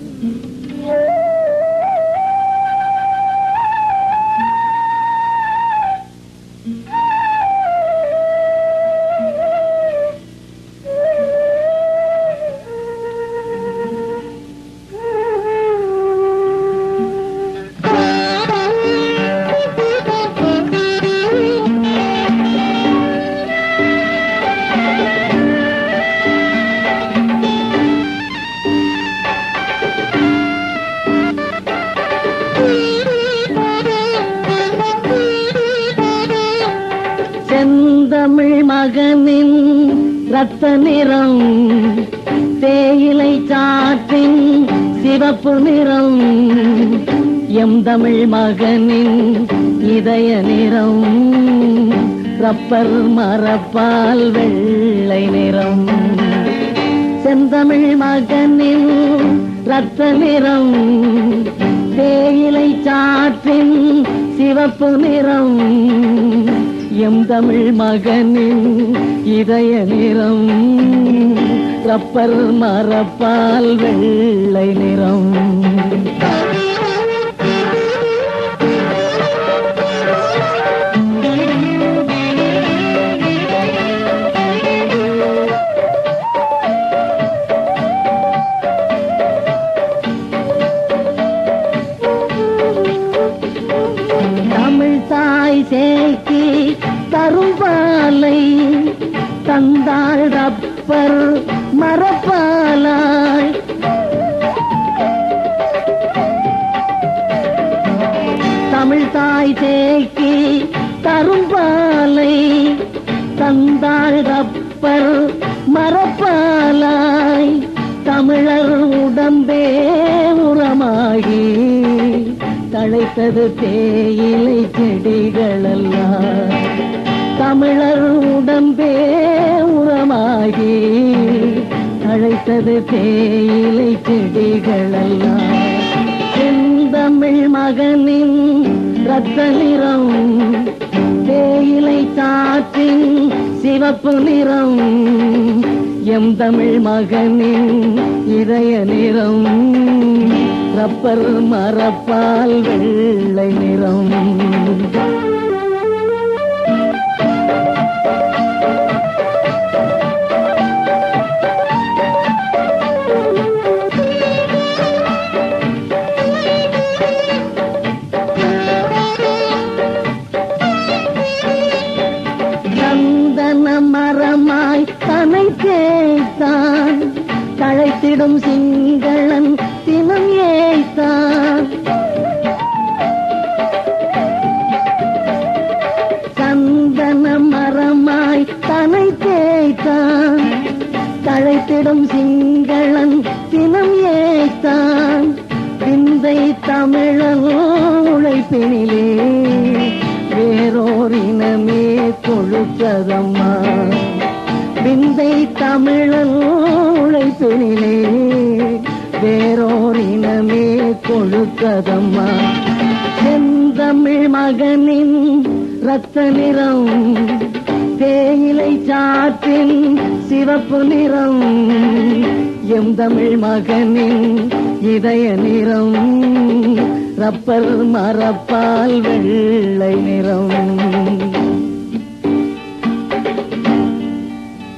செந்தமிழ் மகனின் ரத்த நிறம் தேயிலை சாற்றின் சிவப்பு நிறம் எம் தமிழ் மகனின் இதய நிறம் ரப்பர் மரப்பால் வெள்ளை நிறம் செந்தமிழ் மகனின் ரத்த நிறம் தேயிலை சாற்றின் சிவப்பு நிறம் எம் தமிழ் மகனின் இதய நிறம் ரப்பர் மரப்பால் வெள்ளை நிறம் தமிழ் தாய் சேக்கி தரும் பாலை தந்தாள் ரப்பர் மரப்பாலாய் தமிழ் தாய் தேக்கி தரும் பாலை தந்தாள் ரப்பர் மரப்பாலாய் தமிழர் உடம்பே உரமாகி தழைத்தது தேயிலை செடிகளெல்லாம் தமிழர் உடம்பே உரமாகி தழைத்தது தேயிலை செடிகளெல்லாம் செந்தமிழ் மகனின் ரத்த நிறம் தேயிலை சாற்றின் சிவப்பு நிறம் எம் தமிழ் மகனின் இதய நிறம் ரப்பர் மரப்பால் வெள்ளை நிறம் சந்தன மரமாய் தனை தேய்த்தான் தழைத்திடும் சிங்களன் தினம் ஏய்த்தான் சந்தன மரமாய் தனை தேய்த்தான் தழைத்திடும் சிங்களன் தினம் ஏய்த்தான் விந்தை தமிழன் உழைப்பினிலே வேறோர் இனமே கொழுத்ததம்மா விந்தை தமிழன் உழைப்பினிலே வேறோர் இனமே கொழுத்ததம்மா செந்தமிழ் மகனின் ரத்த நிறம் தேயிலை சாற்றின் சிவப்பு நிறம் எம் தமிழ் மகனின் இதய நிறம் ரப்பர் மரப்பால் வெள்ளை நிறம்